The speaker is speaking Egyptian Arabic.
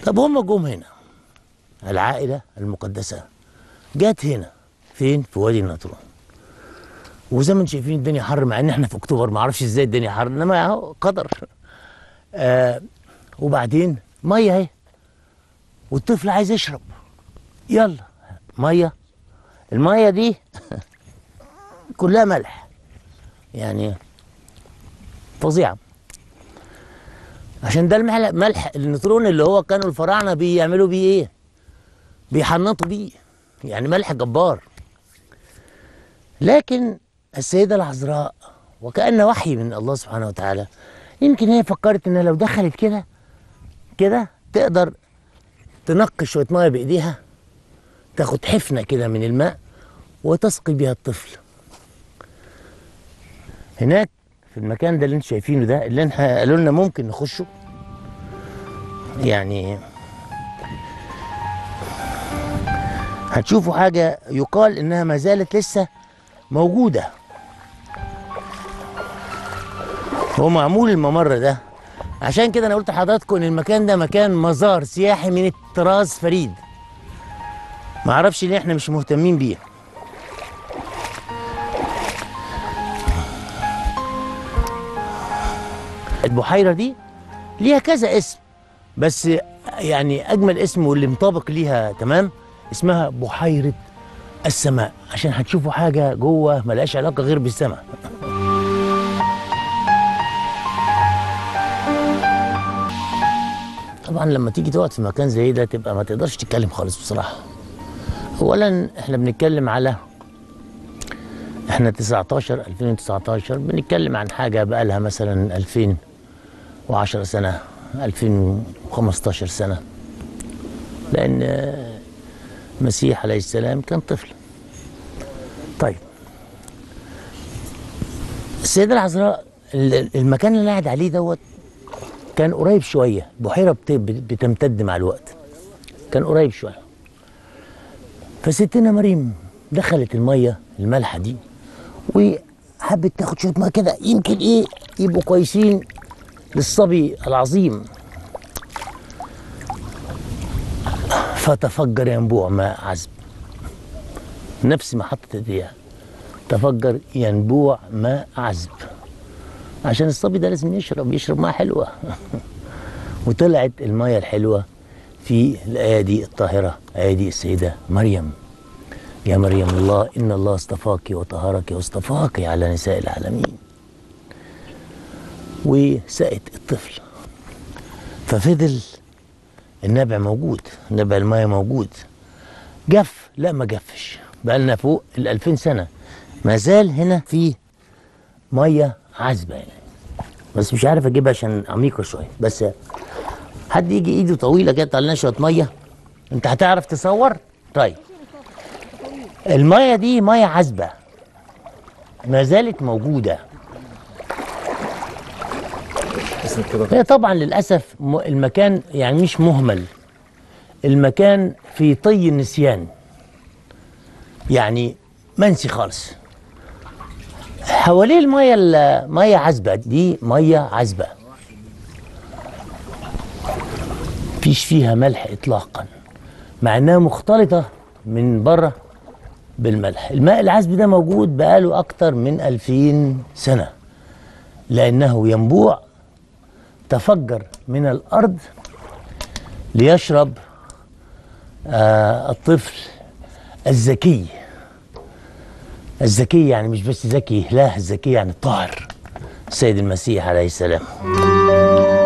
طب هم جم هنا العائلة المقدسة جت هنا فين في وادي النطرون وزي ما انتم شايفين الدنيا حر مع ان احنا في اكتوبر ما اعرفش ازاي الدنيا حر انما اهو قدر آه وبعدين ميه اهي والطفل عايز يشرب يلا ميه الميه دي كلها ملح يعني فظيعه عشان ده الملح ملح النيوترون اللي هو كانوا الفراعنه بيعملوا بيه ايه بيحنطوا بيه يعني ملح جبار لكن السيدة العذراء وكأن وحي من الله سبحانه وتعالى يمكن هي فكرت انها لو دخلت كده كده تقدر تنقي شوية مية بإيديها تاخد حفنة كده من الماء وتسقي بها الطفل هناك في المكان ده اللي انتم شايفينه ده اللي احنا قالوا لنا ممكن نخشه يعني هتشوفوا حاجة يقال إنها ما زالت لسه موجودة هو معمول الممر ده عشان كده أنا قلت لحضراتكم إن المكان ده مكان مزار سياحي من الطراز فريد معرفش ليه إحنا مش مهتمين بيه البحيرة دي ليها كذا اسم بس يعني أجمل اسم واللي مطابق ليها تمام اسمها بحيرة السماء عشان هتشوفوا حاجة جوه ملهاش علاقة غير بالسماء طبعا لما تيجي تقعد في مكان زي ده تبقى ما تقدرش تتكلم خالص بصراحة أولا احنا بنتكلم على احنا 19 2019 بنتكلم عن حاجة بقى لها مثلا 2010 سنة 2015 سنة لأن المسيح عليه السلام كان طفل طيب السيدة العذراء المكان اللي أنا قاعد عليه دوت كان قريب شوية البحيرة بت- بتمتد مع الوقت كان قريب شوية فستنا مريم دخلت المية المالحة دي وحبت تاخد شوية مية كده يمكن ايه يبقوا كويسين للصبي العظيم فتفجر ينبوع ماء عذب نفس محطة ايديها تفجر ينبوع ماء عذب عشان الصبي ده لازم يشرب يشرب ماء حلوة وطلعت المية الحلوة في الأيادي الطاهرة أيادي السيدة مريم يا مريم الله إن الله اصطفاك وطهرك واصطفاك على نساء العالمين وسقت الطفل ففضل النبع موجود نبع المية موجود جف لا ما جفش بقى لنا فوق ال 2000 سنة ما زال هنا في مية عذبة يعني بس مش عارف اجيبها عشان عميقة شوية بس حد يجي ايده طويلة كده يطلع لنا شوية مية انت هتعرف تصور؟ طيب المية دي مية عذبة ما زالت موجودة هي طبعا للأسف م- المكان يعني مش مهمل المكان في طي النسيان يعني منسي خالص حواليه المية المية عذبة دي مية عذبة مفيش فيها ملح إطلاقا مع إنها مختلطة من بره بالملح الماء العذب ده موجود بقاله أكتر من ألفين سنة لأنه ينبوع تفجر من الأرض ليشرب آه الطفل الذكي الذكي يعني مش بس ذكي لا الذكي يعني طاهر السيد المسيح عليه السلام